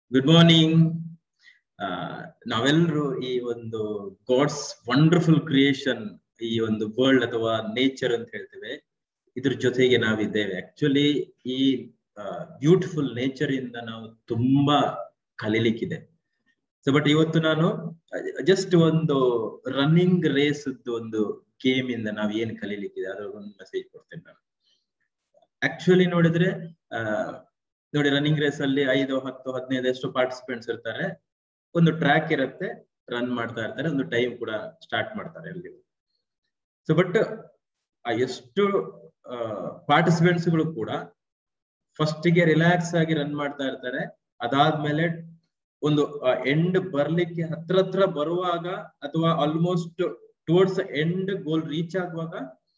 good morning ನಾವೆಲ್ಲರೂ ಈ ಒಂದು ಗಾಡ್ಸ್ ವಂಡರ್ಫುಲ್ ಕ್ರಿಯೇಷನ್ ಈ ಒಂದು ವರ್ಲ್ಡ್ ಅಥವಾ ನೇಚರ್ ಅಂತ ಹೇಳ್ತೇವೆ ಇದ್ರ ಜೊತೆಗೆ ನಾವಿದ್ದೇವೆ ಆಕ್ಚುಲಿ ಈ ಬ್ಯೂಟಿಫುಲ್ ನೇಚರ್ ಇಂದ ನಾವು ತುಂಬಾ ಕಲೀಲಿಕ್ಕಿದೆ ಸೊ ಬಟ್ ಇವತ್ತು ನಾನು ಜಸ್ಟ್ ಒಂದು ರನ್ನಿಂಗ್ ರೇಸ್ ಒಂದು ಗೇಮ್ ಇಂದ ನಾವ್ ಏನ್ ಕಲೀಲಿಕ್ಕಿದೆ ಅದ್ರ ಒಂದು ಮೆಸೇಜ್ ಕೊಡ್ತೇನೆ ನಾನು ಆಕ್ಚುಲಿ ನೋಡಿದ್ರೆ ಆ ನೋಡಿ ರನ್ನಿಂಗ್ ರೇಸ್ ಅಲ್ಲಿ ಐದು ಹತ್ತು ಹದಿನೈದು ಎಷ್ಟು ಪಾರ್ಟಿಸಿಪೆಂಟ್ಸ್ ಇರ್ತಾರೆ ಒಂದು ಟ್ರ್ಯಾಕ್ ಇರುತ್ತೆ ರನ್ ಮಾಡ್ತಾ ಇರ್ತಾರೆ ಒಂದು ಟೈಮ್ ಕೂಡ ಸ್ಟಾರ್ಟ್ ಮಾಡ್ತಾರೆ ಅಲ್ಲಿ ಸೊ ಬಟ್ ಆ ಎಷ್ಟು ಪಾರ್ಟಿಸಿಪೆಂಟ್ಸ್ ಗಳು ಕೂಡ ಫಸ್ಟ್ ಗೆ ರಿಲ್ಯಾಕ್ಸ್ ಆಗಿ ರನ್ ಮಾಡ್ತಾ ಇರ್ತಾರೆ ಅದಾದ್ಮೇಲೆ ಒಂದು ಎಂಡ್ ಬರ್ಲಿಕ್ಕೆ ಹತ್ರ ಹತ್ರ ಬರುವಾಗ ಅಥವಾ almost towards end goal reach ಆಗುವಾಗ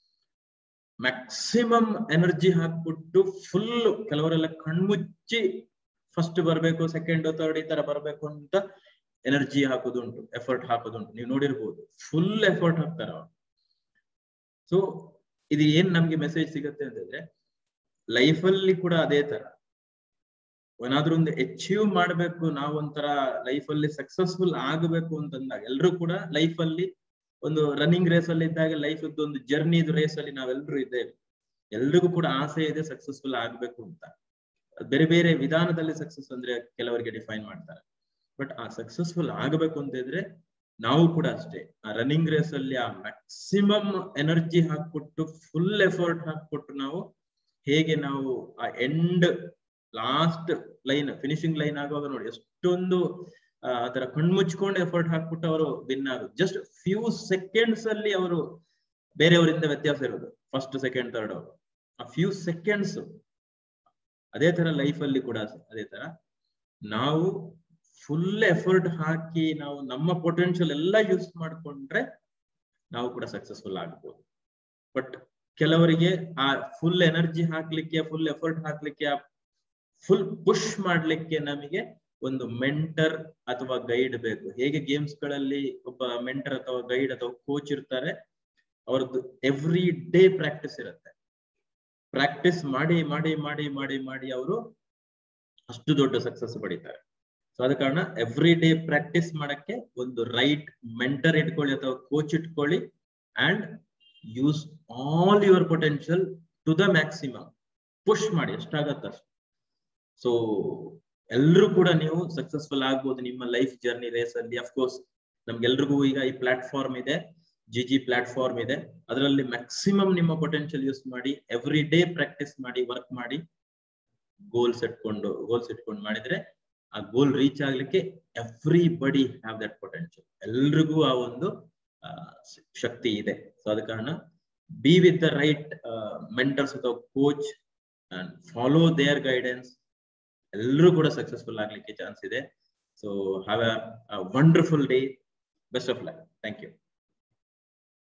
ಮ್ಯಾಕ್ಸಿಮಮ್ ಎನರ್ಜಿ ಹಾಕ್ಬಿಟ್ಟು ಫುಲ್ ಕೆಲವರೆಲ್ಲ ಕಣ್ಮುಚ್ಚಿ ಫಸ್ಟ್ ಬರ್ಬೇಕು ಸೆಕೆಂಡ್ ಥರ್ಡ್ ಈ ತರ ಬರ್ಬೇಕು ಅಂತ ಎನರ್ಜಿ ಹಾಕೋದುಂಟು ಎಫರ್ಟ್ ಹಾಕೋದುಂಟು ನೀವು ನೋಡಿರ್ಬೋದು ಫುಲ್ ಎಫರ್ಟ್ ಹಾಕ್ತಾರ ಅವ್ರು ಸೊ ಇದು ಏನ್ ನಮ್ಗೆ ಮೆಸೇಜ್ ಸಿಗುತ್ತೆ ಅಂತಂದ್ರೆ ಲೈಫ್ ಅಲ್ಲಿ ಕೂಡ ಅದೇ ತರ ಏನಾದ್ರೂ ಒಂದು ಅಚೀವ್ ಮಾಡ್ಬೇಕು ನಾವೊಂಥರ ಲೈಫ್ ಅಲ್ಲಿ ಸಕ್ಸಸ್ಫುಲ್ ಆಗಬೇಕು ಅಂತಂದಾಗ ಎಲ್ರು ಕೂಡ ಲೈಫ್ ಅಲ್ಲಿ ಒಂದು ರನ್ನಿಂಗ್ ರೇಸ್ ಅಲ್ಲಿ ಇದ್ದಾಗ ಲೈಫ್ ಒಂದು ಜರ್ನಿ ರೇಸ್ ಅಲ್ಲಿ ನಾವೆಲ್ಲರೂ ಇದ್ದೇವೆ ಎಲ್ರಿಗೂ ಕೂಡ ಆಸೆ ಇದೆ ಸಕ್ಸಸ್ಫುಲ್ ಆಗ್ಬೇಕು ಅಂತ ಬೇರೆ ಬೇರೆ ವಿಧಾನದಲ್ಲಿ ಸಕ್ಸಸ್ ಅಂದ್ರೆ ಕೆಲವರಿಗೆ ಡಿಫೈನ್ ಮಾಡ್ತಾರೆ ಬಟ್ ಆ ಸಕ್ಸಸ್ಫುಲ್ ಆಗಬೇಕು ಅಂತ ಇದ್ರೆ ನಾವು ಕೂಡ ಅಷ್ಟೇ ಆ ರನ್ನಿಂಗ್ ರೇಸ್ ಅಲ್ಲಿ ಆ ಮ್ಯಾಕ್ಸಿಮಮ್ ಎನರ್ಜಿ ಹಾಕ್ಬಿಟ್ಟು ಫುಲ್ ಎಫರ್ಟ್ ಹಾಕ್ಬಿಟ್ಟು ನಾವು ಹೇಗೆ ನಾವು ಆ end last line finishing line ಆಗುವಾಗ ನೋಡಿ ಎಷ್ಟೊಂದು ಆತರ ಕಣ್ಮುಚ್ಕೊಂಡು ಎಫರ್ಟ್ ಹಾಕ್ಬಿಟ್ಟು ಅವರು ವಿನ್ ಆಗೋದು ಜಸ್ಟ್ ಫ್ಯೂ ಸೆಕೆಂಡ್ಸ್ ಅಲ್ಲಿ ಅವರು ಬೇರೆಯವರಿಂದ ವ್ಯತ್ಯಾಸ ಇರೋದು ಫಸ್ಟ್ ಸೆಕೆಂಡ್ ಥರ್ಡ್ ಅವರು ಆ ಫ್ಯೂ ಸೆಕೆಂಡ್ಸ್ ಅದೇ ತರ ಲೈಫ್ ಅಲ್ಲಿ ಕೂಡ ಅದೇ ತರ ನಾವು ಫುಲ್ ಎಫರ್ಟ್ ಹಾಕಿ ನಾವು ನಮ್ಮ ಪೊಟೆನ್ಶಿಯಲ್ ಎಲ್ಲ ಯೂಸ್ ಮಾಡ್ಕೊಂಡ್ರೆ ನಾವು ಕೂಡ ಸಕ್ಸಸ್ಫುಲ್ ಆಗ್ಬೋದು ಬಟ್ ಕೆಲವರಿಗೆ ಆ ಫುಲ್ ಎನರ್ಜಿ ಹಾಕ್ಲಿಕ್ಕೆ ಫುಲ್ ಎಫರ್ಟ್ ಹಾಕ್ಲಿಕ್ಕೆ ಫುಲ್ ಪುಷ್ ಮಾಡ್ಲಿಕ್ಕೆ ನಮಗೆ ಒಂದು ಮೆಂಟರ್ ಅಥವಾ ಗೈಡ್ ಬೇಕು ಹೇಗೆ ಗೇಮ್ಸ್ ಗಳಲ್ಲಿ ಒಬ್ಬ ಮೆಂಟರ್ ಅಥವಾ ಗೈಡ್ ಅಥವಾ ಕೋಚ್ ಇರ್ತಾರೆ ಅವ್ರದ್ದು ಎವ್ರಿ ಡೇ ಪ್ರಾಕ್ಟೀಸ್ ಇರುತ್ತೆ ಪ್ರಾಕ್ಟೀಸ್ ಮಾಡಿ ಮಾಡಿ ಮಾಡಿ ಮಾಡಿ ಮಾಡಿ ಅವರು ಅಷ್ಟು ದೊಡ್ಡ ಸಕ್ಸಸ್ ಪಡಿತಾರೆ ಸೊ ಆದ ಕಾರಣ ಎವ್ರಿ ಡೇ ಪ್ರಾಕ್ಟೀಸ್ ಮಾಡಕ್ಕೆ ಒಂದು ರೈಟ್ ಮೆಂಟರ್ ಇಟ್ಕೊಳ್ಳಿ ಅಥವಾ ಕೋಚ್ ಇಟ್ಕೊಳ್ಳಿ and use all your potential to the maximum push ಮಾಡಿ ಎಷ್ಟಾಗತ್ತ ಅಷ್ಟು ಸೊ ಎಲ್ರು ಕೂಡ ನೀವು ಸಕ್ಸಸ್ಫುಲ್ ಆಗ್ಬೋದು ನಿಮ್ಮ ಲೈಫ್ ಜರ್ನಿ ರೇಸ್ ಅಲ್ಲಿ ಅಫ್ಕೋರ್ಸ್ ನಮ್ಗೆಲ್ರಿಗೂ ಈಗ ಈ ಪ್ಲಾಟ್ಫಾರ್ಮ್ ಇದೆ ಜಿ ಜಿ ಪ್ಲಾಟ್ಫಾರ್ಮ್ ಇದೆ ಅದರಲ್ಲಿ ಮ್ಯಾಕ್ಸಿಮಮ್ ನಿಮ್ಮ ಪೊಟೆನ್ಶಿಯಲ್ ಯೂಸ್ ಮಾಡಿ ಎವ್ರಿ ಡೇ ಪ್ರಾಕ್ಟೀಸ್ ಮಾಡಿ ವರ್ಕ್ ಮಾಡಿ ಗೋಲ್ಸ್ ಇಟ್ಕೊಂಡು ಗೋಲ್ಸ್ ಇಟ್ಕೊಂಡು ಮಾಡಿದ್ರೆ ಆ ಗೋಲ್ ರೀಚ್ ಆಗ್ಲಿಕ್ಕೆ everybody have that potential ಎಲ್ರಿಗೂ ಆ ಒಂದು ಶಕ್ತಿ ಇದೆ ಸೊ ಅದ ಕಾರಣ be with the right mentors ಅಥವಾ coach and follow their guidance ಎಲ್ಲರೂ ಕೂಡ ಸಕ್ಸಸ್ಫುಲ್ ಆಗ್ಲಿಕ್ಕೆ ಚಾನ್ಸ್ ಇದೆ so have a wonderful day best of luck thank you